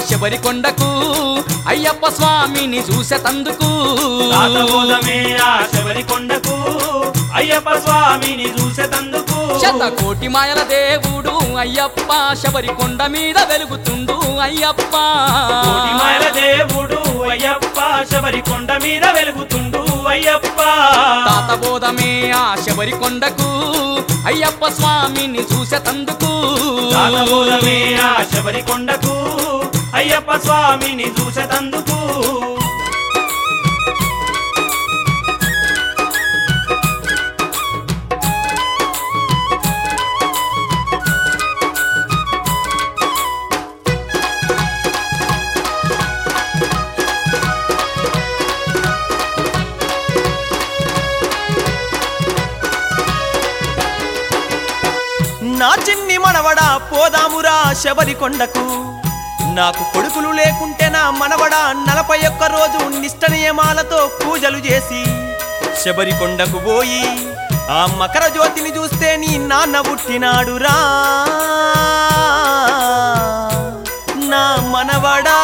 శబరి కొండకు అయ్యప్ప స్వామిని చూసేతందుకు తాతబోధమే ఆ శబరి కొండకు అయ్యప్ప స్వామిని చూసేతందుకు శతకోటి మాయల దేవుడు అయ్యప్ప శబరి కొండ మీద వెలుగుతుండు అయ్యప్ప కోటి మాయల దేవుడు అయ్యప్ప శబరి కొండ మీద వెలుగుతుండు అయ్యప్ప తాత బోధమే ఆ శబరి కొండకు అయ్యప్ప స్వామిని చూసేతందుకు తాతబోధమే ఆ శబరి కొండకు అయ్యప్ప స్వామిని చూసేతందుకు నా చిన్ని మనవడా పోదామురా శబరి కొండకు నాకు కొడుకులు లేకుంటే నా మనవడా నలభై ఒక్క రోజు నిష్ట నియమాలతో పూజలు చేసి శబరి కొండకు పోయి ఆ మకర జ్యోతిని చూస్తే నీ నాన్న పుట్టినాడురా నా మనవడా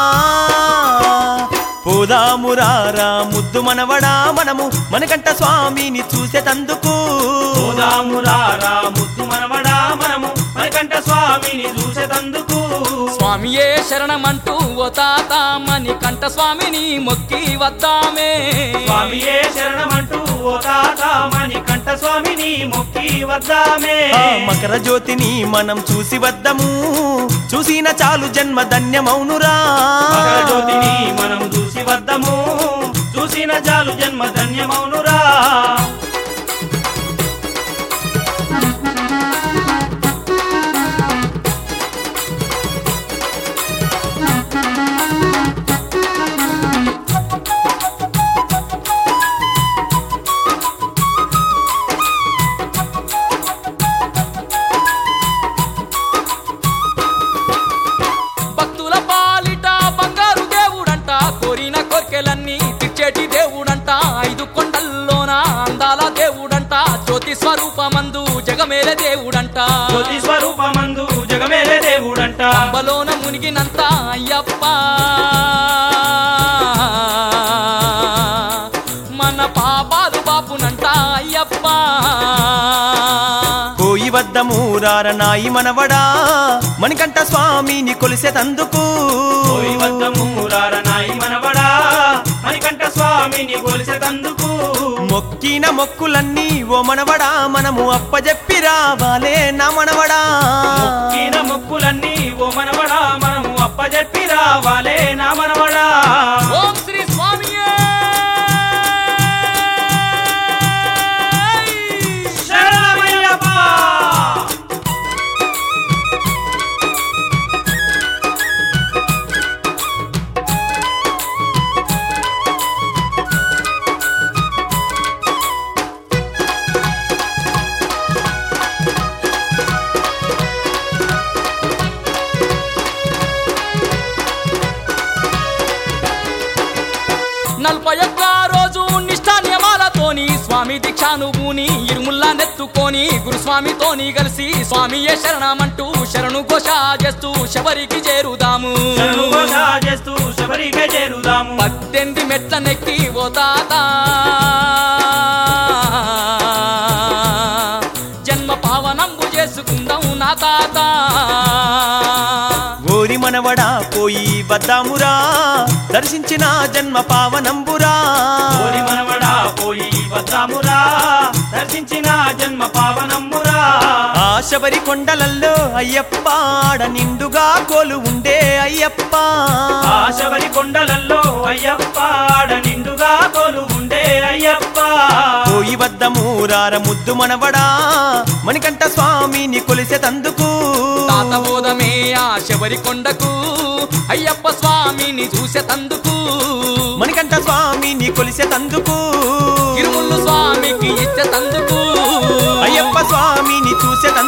పోదామురారా ముద్దు మనవడా మనము మనకంట స్వామిని చూసేతందుకు పోదామురారా ముద్దు మనవడా మనము మనకంట స్వామిని చూసేతందుకు స్వామియే శరణమంటూ ఓ తాత మని కంట స్వామిని మొక్కి వద్దామే స్వామియే శరణమంటూ ఓ తాత మణి కంఠ స్వామిని మొక్కి వద్దామే ఆ మకర జ్యోతిని మనం చూసి వద్దము చూసిన చాలు జన్మ ధన్యమౌనురా మకర జ్యోతిని మనం చూసి వద్దము చూసిన చాలు జన్మ ధన్యమౌనురా భక్తుల పాలిట బంగారు దేవుడంట కోరిన కోర్కెలన్నీ తీర్చేటి దేవుడంట ఐదు కొండల్లోన అందాల దేవుడంట జ్యోతి స్వరూపమందు జగమేల దేవుడంట జ్యోతి స్వరూపమందు జగమేలే దేవుడంట అంబలోన మునిగినంత అయ్యప్ప మన పాపాలు బాపునంట అయ్యప్ప పోయి వద్దము రారనాయి మనవడా మణికంఠ స్వామిని కొలిసేతందుకు పోయి వద్దము రారనాయి మనవడా మణికంఠ స్వామిని కొలిసేతందుకు మొక్కిన మొక్కులన్నీ ఓ మనవడా మనము అప్పజెప్పి రావాలే నా మనవడా మొక్కిన మొక్కులన్నీ ఓ మనవడా మనము అప్పజెప్పి రావాలే నా మనవడా ఓం శ్రీ స్వామియే శరణమయ్యప్ప నలభై ఒక్క రోజు నిష్ఠా నియమాలతోని స్వామి దీక్షానుభూని ఇరుముల్లా నెత్తుకొని గురుస్వామితోని కలిసి స్వామియే శరణమంటూ శరణు ఘోష చేస్తూ శబరికి చేరుదాము శరణు ఘోష చేస్తూ శబరికే చేరుదాము పద్దెనిమిది మెట్ల నెక్కి ఓ తాత జన్మ పావనంబు చేసుకుందాం నా తాత ఓరి మనవడా పోయి వద్దామురా దర్శించిన జన్మ పావనంబురా కోరి మనవడా పోయి వద్దామురా దర్శించిన జన్మ పావనమ్మురా ఆ శబరి కొండలల్లో అయ్యప్ప ఆడ నిండుగా కోలు ఉండే అయ్యప్ప ఆ శబరి కొండలల్లో అయ్యప్ప ఆడ నిండుగా తోలు ఉండే అయ్యప్ప పోయి వద్దము రార ముద్దు మనవడా మణికంఠ స్వామిని కొలిసేతందుకు తాత బోధమే ఆ శబరి కొండకు అయ్యప్ప స్వామిని చూసేతందుకు మణికంఠ స్వామిని కొలిసేతందుకు ఇరుముళ్ళు స్వామికి ఇచ్చేతందుకు అయ్యప్ప స్వామిని చూసేతందుకు